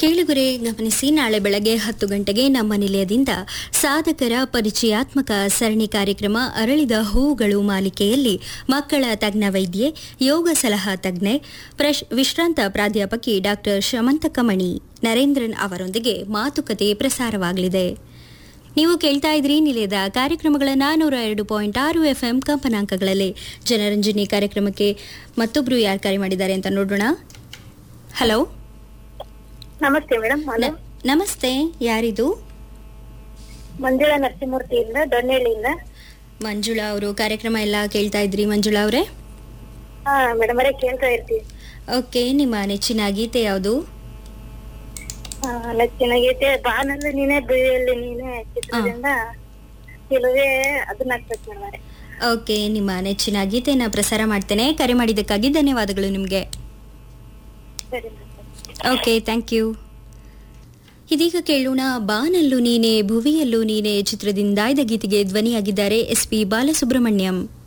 ಕೇಳುಗರೆ ಗಮನಿಸಿ ನಾಳೆ ಬೆಳಗ್ಗೆ ಹತ್ತು ಗಂಟೆಗೆ ನಮ್ಮ ನಿಲಯದಿಂದ ಸಾಧಕರ ಪರಿಚಯಾತ್ಮಕ ಸರಣಿ ಕಾರ್ಯಕ್ರಮ ಅರಳಿದ ಹೂಗಳು ಮಾಲಿಕೆಯಲ್ಲಿ ಮಕ್ಕಳ ತಜ್ಞ ವೈದ್ಯೆ ಯೋಗ ಸಲಹಾ ತಜ್ಞೆ ಪ್ರಶ್- ವಿಶ್ರಾಂತ ಪ್ರಾಧ್ಯಾಪಕಿ ಡಾಕ್ಟರ್ ಶಮಂತಕಮಣಿ ನರೇಂದ್ರನ್ ಅವರೊಂದಿಗೆ ಮಾತುಕತೆ ಪ್ರಸಾರವಾಗಲಿದೆ ನೀವು ಕೇಳ್ತಾ ಇದ್ರಿ ನಿಲಯದ ಕಾರ್ಯಕ್ರಮಗಳ ನಾನೂರ ಎರಡು ಪಾಯಿಂಟ್ ಆರು ಎಫ್ಎಂ ಕಂಪನಾಂಕಗಳಲ್ಲಿ ಜನರಂಜನಿ ಕಾರ್ಯಕ್ರಮಕ್ಕೆ ಮತ್ತೊಬ್ರು ಯಾರು ಕರೆ ಮಾಡಿದ್ದಾರೆ ಅಂತ ನೋಡೋಣ ಹಲೋ ನಮಸ್ತೆ ಮೇಡಮ್ ಹಲೋ ನ- ನಮಸ್ತೆ ಯಾರಿದು ಮಂಜುಳಾ ನರಸಿಂಹಮೂರ್ತಿಯಿಂದ ದೊಣ್ಣೆಳ್ಳಿಯಿಂದ ಮಂಜುಳಾ ಅವರು ಕಾರ್ಯಕ್ರಮ ಎಲ್ಲ ಕೇಳ್ತಾ ಇದ್ರಿ ಮಂಜುಳಾ ಅವರೇ ಹಾ ಮೇಡಮ್ ಅವರೇ ಕೇಳ್ತಾ ಇರ್ತೀವಿ ಓಕೆ ನಿಮ್ಮ ನೆಚ್ಚಿನ ಗೀತೆ ಯಾವುದು ಹಾ ಚೆನ್ನಾಗೈತೆ ಬಾನಲ್ಲಿ ನೀನೇ ಬಿಳಿಯಲ್ಲಿ ನೀನೇ ಚಿತ್ರದಿಂದ ಕೆಲವೇ ಅದನ್ನ ಹಾಕ್ಬೇಕು ಮೇಡಮ್ ಅವರೇ ಓಕೆ ನಿಮ್ಮ ನೆಚ್ಚಿನ ಗೀತೆನ ಪ್ರಸಾರ ಮಾಡ್ತೇನೆ ಕರೆ ಮಾಡಿದ್ದಕ್ಕಾಗಿ ಧನ್ಯವಾದಗಳು ನಿಮಗೆ ಸರಿ ಮೇಡಮ್ ಓಕೆ ಥ್ಯಾಂಕ್ ಯು ಇದೀಗ ಕೇಳೋಣ ಬಾನಲ್ಲೂ ನೀನೆ ಭುವಿಯಲ್ಲೂ ನೀನೆ ಚಿತ್ರದಿಂದ ಆಯ್ದ ಗೀತೆಗೆ ಧ್ವನಿಯಾಗಿದ್ದಾರೆ ಎಸ್ ಪಿ ಬಾಲಸುಬ್ರಹ್ಮಣ್ಯಂ